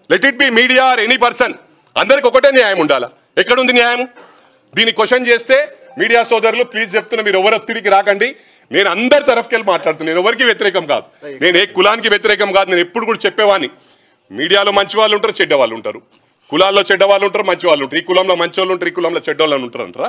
Let it be media or any person అందరికి ఒకటే న్యాయం ఉండాలా ఎక్కడుంది న్యాయం దీన్ని క్వశ్చన్ చేస్తే మీడియా సోదరులు ప్లీజ్ చెప్తున్నా మీరు ఎవరు ఒత్తిడికి రాకండి నేను అందరి తరఫుకి వెళ్ళి మాట్లాడుతున్నాను నేను ఎవరికి వ్యతిరేకం కాదు నేను ఏ కులానికి వ్యతిరేకం కాదు నేను ఎప్పుడు కూడా చెప్పేవాడిని మీడియాలో మంచి వాళ్ళు ఉంటారు చెడ్డ వాళ్ళు ఉంటారు కులాల్లో చెడ్డ వాళ్ళు ఉంటారు మంచి వాళ్ళు ఉంటారు ఈ కులంలో మంచి వాళ్ళు ఉంటారు ఈ కులంలో చెడ్డ వాళ్ళు ఉంటారు అంటారా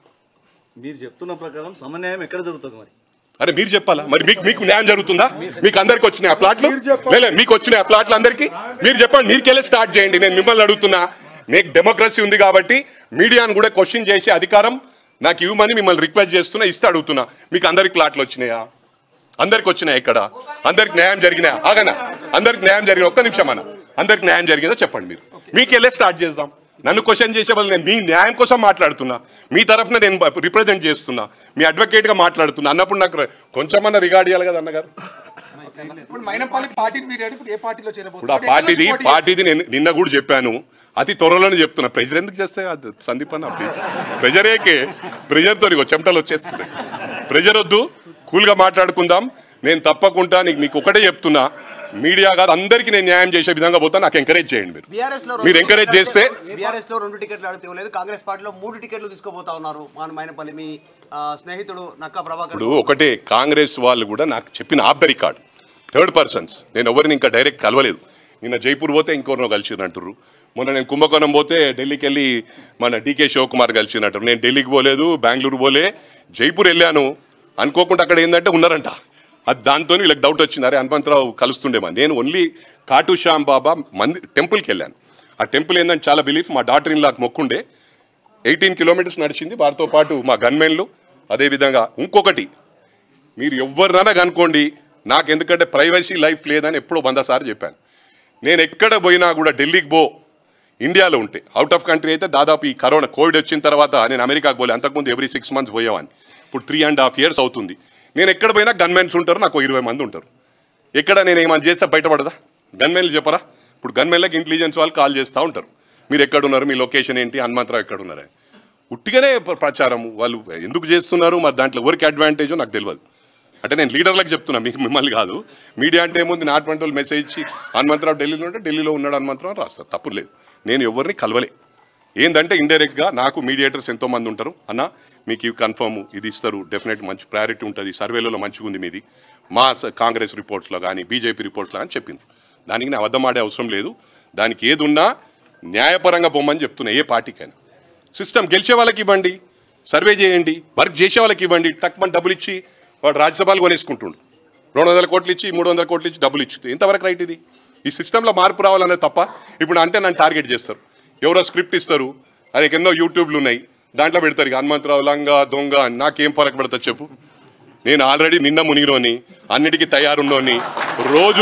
మీరు చెప్తున్న ప్రకారం సమన్యాయం ఎక్కడ జరుగుతుంది మరి అరే మీరు చెప్పాలా మరి మీకు మీకు న్యాయం జరుగుతుందా మీకు అందరికి వచ్చినాయి ఆ ప్లాట్లు లేదు మీకు వచ్చినాయి ఆ ప్లాట్లు అందరికి మీరు చెప్పండి మీరుకెళ్ళి స్టార్ట్ చేయండి నేను మిమ్మల్ని అడుగుతున్నా మీకు డెమోక్రసీ ఉంది కాబట్టి మీడియాను కూడా క్వశ్చన్ చేసే అధికారం నాకు ఇవ్వమని మిమ్మల్ని రిక్వెస్ట్ చేస్తున్నా ఇస్తే అడుగుతున్నా మీకు అందరికి ప్లాట్లు వచ్చినాయా అందరికి వచ్చినాయి ఇక్కడ అందరికి న్యాయం జరిగినా ఆగనా అందరికి న్యాయం జరిగిన ఒక్క నిమిషం అన్న అందరికి న్యాయం జరిగిందో చెప్పండి మీరు మీకెళ్ళే స్టార్ట్ చేద్దాం నన్ను క్వశ్చన్ చేసే బదులు నేను మీ న్యాయం కోసం మాట్లాడుతున్నా మీ తరఫున నేను రిప్రజెంట్ చేస్తున్నా మీ అడ్వకేట్గా మాట్లాడుతున్నా అన్నప్పుడు నాకు కొంచెమన్నా రిగార్డ్ ఇవ్వాలి కదా అన్నగారు ఇప్పుడు మైనంపల్లి పార్టీని మీడియా ఇప్పుడు ఏ పార్టీలో ఇప్పుడు ఆ పార్టీది పార్టీది నేను నిన్న కూడా చెప్పాను అతి త్వరలోనే చెప్తున్నా ప్రెజర్ ఎందుకు చేస్తే అది సందీప్ అన్న ప్లీజ్ ప్రెజరేకే ప్రెజర్తో నీకు చెమటలు వచ్చేస్తుంది ప్రెజర్ వద్దు కూల్గా మాట్లాడుకుందాం నేను తప్పకుండా నీకు మీకు ఒకటే చెప్తున్నా మీడియా కాదు అందరికీ నేను న్యాయం చేసే విధంగా పోతా నాకు ఎంకరేజ్ చేయండి మీరు బీఆర్ఎస్ లో మీరు ఎంకరేజ్ చేస్తే బీఆర్ఎస్ లో రెండు టికెట్లు అడిగితే ఇవ్వలేదు కాంగ్రెస్ పార్టీలో మూడు టికెట్లు తీసుకోబోతా ఉన్నారు మన మైనపల్లి మీ ఆ, స్నేహితుడు నక్కా ప్రభాకర్ ఇప్పుడు ఒకటే కాంగ్రెస్ వాళ్ళు కూడా నాకు చెప్పిన off the record third persons నేను ఎవరిని ఇంకా డైరెక్ట్ కలవలేదు నిన్న జైపూర్ పోతే ఇంకోరినో కలిసిరంటారు మొన్న నేను కుంభకోణం పోతే ఢిల్లీకి వెళ్ళి మన డీకే శివకుమార్ కలిసినట్టు నేను ఢిల్లీకి పోలేదు బెంగళూరు పోలే జైపూర్ వెళ్ళాను అనుకోకుండా అక్కడ ఏంటంటే ఉన్నారంట అది దాంతో వీళ్ళకి డౌట్ వచ్చింది అరే హనుమంతరావు కలుస్తుండేమా నేను ఓన్లీ కాటు శ్యామ్ బాబా మంది టెంపుల్కి వెళ్ళాను ఆ టెంపుల్ ఏంటంటే చాలా బిలీఫ్ మా డాటర్ ఇన్ లాక్ మొక్కుండే ఎయిటీన్ కిలోమీటర్స్ నడిచింది వారితో పాటు మా గన్మెన్లు అదేవిధంగా ఇంకొకటి మీరు ఎవరినైనా కనుకోండి నాకు ఎందుకంటే ప్రైవసీ లైఫ్ లేదని ఎప్పుడో వంద సార్లు చెప్పాను నేను ఎక్కడ పోయినా కూడా ఢిల్లీకి పో ఇండియాలో ఉంటే అవుట్ ఆఫ్ కంట్రీ అయితే దాదాపు ఈ కరోనా కోవిడ్ వచ్చిన తర్వాత నేను అమెరికాకు పోలే అంతకుముందు ఎవ్రీ సిక్స్ మంత్స్ పోయేవాడిని ఇప్పుడు త్రీ అండ్ హాఫ్ ఇయర్స్ అవుతుంది నేను ఎక్కడ పోయినా గన్మెన్స్ ఉంటారు నాకు ఇరవై మంది ఉంటారు ఎక్కడ నేను ఏమైనా చేస్తే బయటపడదా గన్మెన్లు చెప్పరా ఇప్పుడు గన్మెన్లకు ఇంటెలిజెన్స్ వాళ్ళు కాల్ చేస్తూ ఉంటారు మీరు ఎక్కడున్నారు మీ లొకేషన్ ఏంటి హనుమంతరావు ఎక్కడున్నారు అని. ఉట్టిగానే ప్ర- ప్రచారం వాళ్ళు ఎందుకు చేస్తున్నారు మరి దాంట్లో ఎవరికి అడ్వాంటేజో నాకు తెలియదు అంటే నేను లీడర్లకు చెప్తున్నా మీకు మిమ్మల్ని కాదు మీడియా అంటే ఏముంది నాటువంటి వాళ్ళు మెసేజ్ ఇచ్చి హనుమంతరావు ఢిల్లీలో ఉంటే ఢిల్లీలో ఉన్నాడు హనుమంతరావు అని రాస్తారు తప్పు లేదు నేను ఎవరిని కలవలే ఏంటంటే ఇండైరెక్ట్గా నాకు మీడియేటర్స్ ఎంతో మంది ఉంటారు అన్న మీకు ఇవి కన్ఫర్మ్ ఇది ఇస్తారు డెఫినెట్ మంచి ప్రయారిటీ ఉంటుంది సర్వేలలో మంచిగా ఉంది మీది మా స- కాంగ్రెస్ రిపోర్ట్స్లో కానీ బీజేపీ రిపోర్ట్స్లో కానీ చెప్పింది దానికి నేను అబద్ధం ఆడే అవసరం లేదు దానికి ఏది ఉన్నా న్యాయపరంగా పొమ్మని చెప్తున్నా ఏ పార్టీకైనా సిస్టమ్ గెలిచే వాళ్ళకి ఇవ్వండి సర్వే చేయండి వర్క్ చేసే వాళ్ళకి ఇవ్వండి తక్కువ డబ్బులు ఇచ్చి వాడు రాజ్యసభలు కొనేసుకుంటుండు రెండు వందల కోట్లు ఇచ్చి మూడు వందల కోట్లు ఇచ్చి డబ్బులు ఇచ్చి ఎంతవరకు రైట్ ఇది ఈ సిస్టంలో మార్పు రావాలనేది తప్ప ఇప్పుడు అంటే నన్ను టార్గెట్ చేస్తారు ఎవరో స్క్రిప్ట్ ఇస్తారు అది ఎన్నో యూట్యూబ్లు ఉన్నాయి దాంట్లో పెడతారు ఇక హనుమంతరావు లంగా దొంగ అని నాకేం ఫరక పడుతుంది చెప్పు నేను ఆల్రెడీ నిన్న మునిగినోని అన్నిటికీ తయారున్నోని రోజు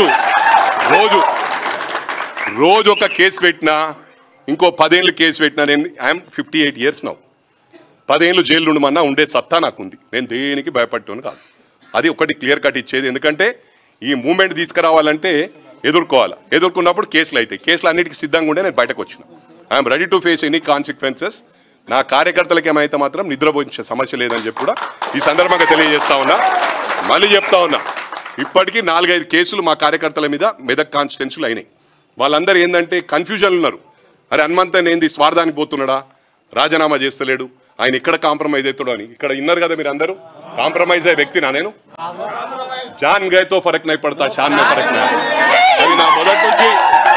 రోజు రోజు ఒక కేసు పెట్టినా ఇంకో పదేళ్ళు కేసు పెట్టినా నేను I'm fifty eight years now పదేళ్ళు జైలు ఉండమన్నా ఉండే సత్తా నాకు ఉంది నేను దేనికి భయపడ్డాను కాదు అది ఒకటి క్లియర్ కట్ ఇచ్చేది ఎందుకంటే ఈ మూమెంట్ తీసుకురావాలంటే ఎదుర్కోవాలి ఎదుర్కొన్నప్పుడు కేసులు అవుతాయి కేసులు అన్నిటికీ సిద్ధంగా ఉండే నేను బయటకు వచ్చిన I'm ready to face any consequences నా కార్యకర్తలకు ఏమైతే మాత్రం నిద్రపోయించే సమస్య లేదని చెప్పి కూడా ఈ సందర్భంగా తెలియజేస్తా ఉన్నా మళ్ళీ చెప్తా ఉన్నా ఇప్పటికీ నాలుగైదు కేసులు మా కార్యకర్తల మీద మెదక్ కాన్స్టిట్యున్సీలు అయినాయి వాళ్ళందరూ ఏంటంటే కన్ఫ్యూజన్ ఉన్నారు అరే హనుమంతన్ ఏంది స్వార్థానికి పోతున్నాడా రాజీనామా చేస్తలేడు ఆయన ఇక్కడ కాంప్రమైజ్ అవుతాడు అని ఇక్కడ విన్నారు కదా మీరు అందరూ కాంప్రమైజ్ అయ్యే వ్యక్తినా నేను జాన్ గయతో ఫరక్ నై పడతా షాన్ మే ఫరక్ నై అది నా మొదటి నుంచి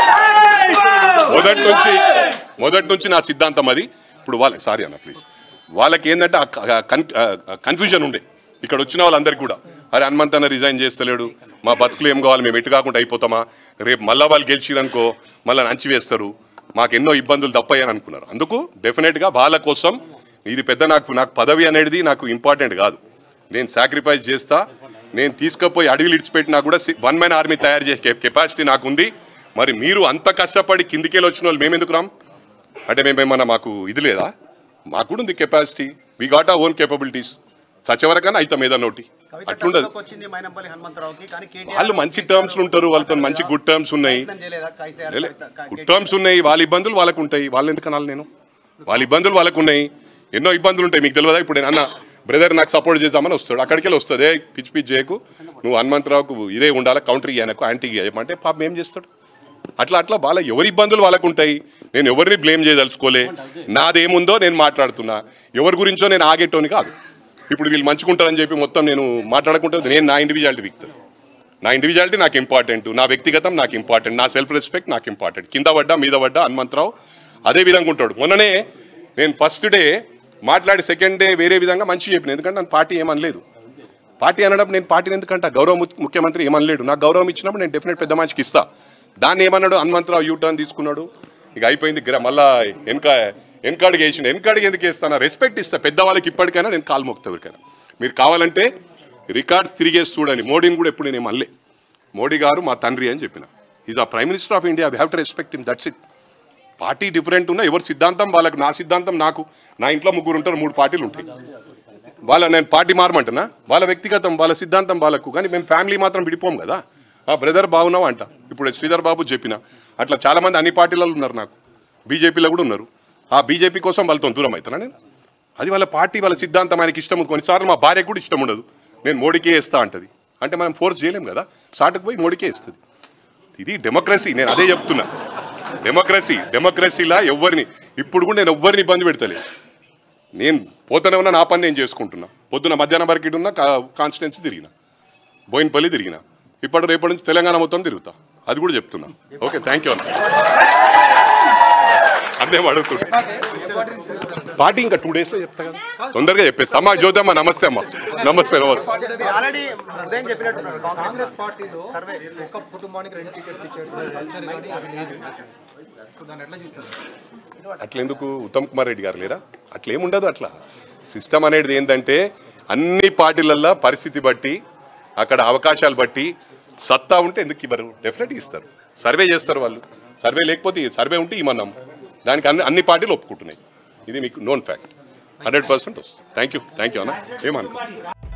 మొదటి నుంచి మొదటి నుంచి నా సిద్ధాంతం అది ఇప్పుడు వాళ్ళకి సారీ అన్న ప్లీజ్ వాళ్ళకి ఏంటంటే కన్ఫ్యూజన్ ఉండే ఇక్కడ వచ్చిన వాళ్ళందరికీ కూడా అరే హనుమంత్ అన్న రిజైన్ చేస్తలేడు మా బతుకులు ఏం కావాలి మేము ఎటు కాకుండా అయిపోతామా రేపు మళ్ళా వాళ్ళు గెలిచిరనుకో మళ్ళీ నంచి వేస్తారు మాకు ఎన్నో ఇబ్బందులు తప్పాయని అనుకున్నారు అందుకు డెఫినెట్గా వాళ్ళ కోసం ఇది పెద్ద నాకు నాకు పదవి అనేది నాకు ఇంపార్టెంట్ కాదు నేను సాక్రిఫైస్ చేస్తా నేను తీసుకుపోయి అడవిలు ఇడిచిపెట్టినా కూడా వన్ మ్యాన్ ఆర్మీ తయారు చేసే కెపాసిటీ నాకు ఉంది మరి మీరు అంత కష్టపడి కిందికెళ్ళి వచ్చిన వాళ్ళు మేము ఎందుకు రాం అంటే మేమేమన్నా మాకు ఇది లేదా మాకు కూడా ఉంది capacity we got a own capabilities సచవరకన్నా అవుతాం ఏదన్నా ఒకటి కవిత అట్లుండదు టర్మ్లోకి వచ్చింది మైనంపల్లి హనుమంతరావుకి కానీ కేటీఆర్ వాళ్ళు మంచి టర్మ్స్ ఉంటారు వాళ్ళతో మంచి గుడ్ టర్మ్స్ ఉన్నాయి ప్రయత్నం చేయలేదా కేసీఆర్ లే- కవిత- క- గుడ్ టర్మ్స్ ఉన్నాయి వాళ్ళ ఇబ్బందులు వాళ్ళకు ఉంటాయి వాళ్ళు ఎందుకు అనాలి నేను వాళ్ళ ఇబ్బందులు వాళ్ళకు ఉన్నాయి ఎన్నో ఇబ్బందులు ఉంటాయి మీకు తెలియదా ఇప్పుడు నేను అన్న బ్రదర్ నాకు సపోర్ట్ చేద్దామని వస్తాడు అక్కడికి వెళ్ళి వస్తుంది "ఏయ్, పిచ్చి పిచ్చి చేయకు నువ్వు హనుమంతరావుకు ఇదే ఉండాలి కౌంటర్ ఇయ్యనకు యాంటీ ఇయ్యమంటే పాపం ఏం చేస్తాడు అట్లా అట్లా వాళ్ళ ఎవరి ఇబ్బందులు వాళ్ళకు ఉంటాయి నేను ఎవరిని బ్లేమ్ చేయదలుచుకోలే నాదేముందో నేను మాట్లాడుతున్నా ఎవరి గురించో నేను ఆగేటోని కాదు ఇప్పుడు వీళ్ళు మంచుకుంటారని చెప్పి మొత్తం నేను మాట్లాడకుంటే నేను నా ఇండివిజువాలిటీ వీక్తాను నా ఇండివిజువాలిటీ నాకు ఇంపార్టెంట్ నా వ్యక్తిగతం నాకు ఇంపార్టెంట్ నా సెల్ఫ్ రెస్పెక్ట్ నాకు ఇంపార్టెంట్ కింద పడ్డా మీద పడ్డా హనుమంతరావు అదే విధంగా ఉంటాడు మొన్ననే నేను ఫస్ట్ డే మాట్లాడి సెకండ్ డే వేరే విధంగా మంచి చెప్పిన ఎందుకంటే నాకు పార్టీ ఏమనలేదు పార్టీ అనడం నేను పార్టీని ఎందుకంటే గౌరవ ము- ముఖ్యమంత్రి ఏమనలేడు నాకు గౌరవం ఇచ్చినప్పుడు నేను డెఫినెట్ పెద్ద మనిషికి ఇస్తా దాన్ని ఏమన్నాడు హనుమంతరావు యూ టర్న్ తీసుకున్నాడు ఇక అయిపోయింది గ్ర- మళ్ళా వెనక వెనకాడికి వేసిన వెనకాడికి ఎందుకు వేస్తాను రెస్పెక్ట్ ఇస్తా పెద్దవాళ్ళకి ఇప్పటికైనా నేను కాలు మోక్తా ఎవరికైనా మీరు కావాలంటే రికార్డ్స్ తిరిగేసి చూడండి మోడీని కూడా ఎప్పుడు నేను మళ్ళీ మోడీ గారు మా తండ్రి అని చెప్పిన is a prime minister of India we have to respect him that's it party different ఉన్నా ఎవరి సిద్ధాంతం వాళ్ళకు నా సిద్ధాంతం నాకు నా ఇంట్లో ముగ్గురు ఉంటారు మూడు పార్టీలు ఉంటాయి వాళ్ళ నేను పార్టీ మారమంటున్నా వాళ్ళ వ్యక్తిగతం వాళ్ళ సిద్ధాంతం వాళ్ళకు కానీ మేము ఫ్యామిలీ మాత్రం విడిపోం కదా ఆ బ్రదర్ బాగున్నావా అంట ఇప్పుడు శ్రీధర్ బాబు చెప్పిన అట్లా చాలా మంది అన్ని పార్టీలలో ఉన్నారు నాకు బీజేపీలో కూడా ఉన్నారు ఆ బీజేపీ కోసం వాళ్ళతో దూరం అవుతానా నేను అది వాళ్ళ పార్టీ వాళ్ళ సిద్ధాంతం ఆయనకి ఇష్టం ఉంది కొన్నిసార్లు మా భార్యకు కూడా ఇష్టం ఉండదు నేను మోడీకే ఇస్తా అంటది అంటే మనం ఫోర్స్ చేయలేం కదా సాటుకు పోయి మోడీకే ఇస్తుంది ఇది డెమోక్రసీ నేను అదే చెప్తున్నా డెమోక్రసీ డెమోక్రసీలా ఎవరిని ఇప్పుడు కూడా నేను ఎవ్వరిని ఇబ్బంది పెడతలేదు నేను పోతూనే ఉన్నా నా పని నేను చేసుకుంటున్నా పొద్దున మధ్యాహ్నం వరకు ఇటు ఉన్నా కాన్స్టిట్యున్సీ తిరిగిన బోయినపల్లి తిరిగిన ఇప్పటి రేపటి నుంచి తెలంగాణ మొత్తం తిరుగుతా అది కూడా చెప్తున్నా ఓకే థ్యాంక్ యూ అన్న అదే అడుగుతుండే పార్టీ ఇంకా టూ డేస్లో చెప్తా కదా తొందరగా చెప్పేస్తా అమ్మా జ్యోతమ్మ నమస్తే అమ్మా నమస్తే నమస్తే మీరు ఆల్రెడీ ఉదయం చెప్పినట్టున్నారు కాంగ్రెస్ కాంగ్రెస్ పార్టీలో ఒక కుటుంబానికి రెండు టికెట్లు ఇచ్చేటువంటి కల్చర్ కానీ అది లేదు సో దాన్ని ఎట్లా చూస్తారు అట్లెందుకు ఉత్తమ్ కుమార్ రెడ్డి గారు లేరా అట్లేముండదు అట్లా సిస్టమ్ అనేది ఏంటంటే అన్ని పార్టీలల్లో పరిస్థితి బట్టి అక్కడ అవకాశాలు బట్టి సత్తా ఉంటే ఎందుకు ఇవ్వరు డెఫినెట్గా ఇస్తారు సర్వే చేస్తారు వాళ్ళు సర్వే లేకపోతే సర్వే ఉంటే ఇమ్మన్నాం దానికి అన్ని అన్ని పార్టీలు ఒప్పుకుంటున్నాయి ఇది మీకు నోన్ ఫ్యాక్ట్ హండ్రెడ్ పర్సెంట్ వస్తుంది థ్యాంక్ యూ థ్యాంక్ యూ అన్న ఏమనుకో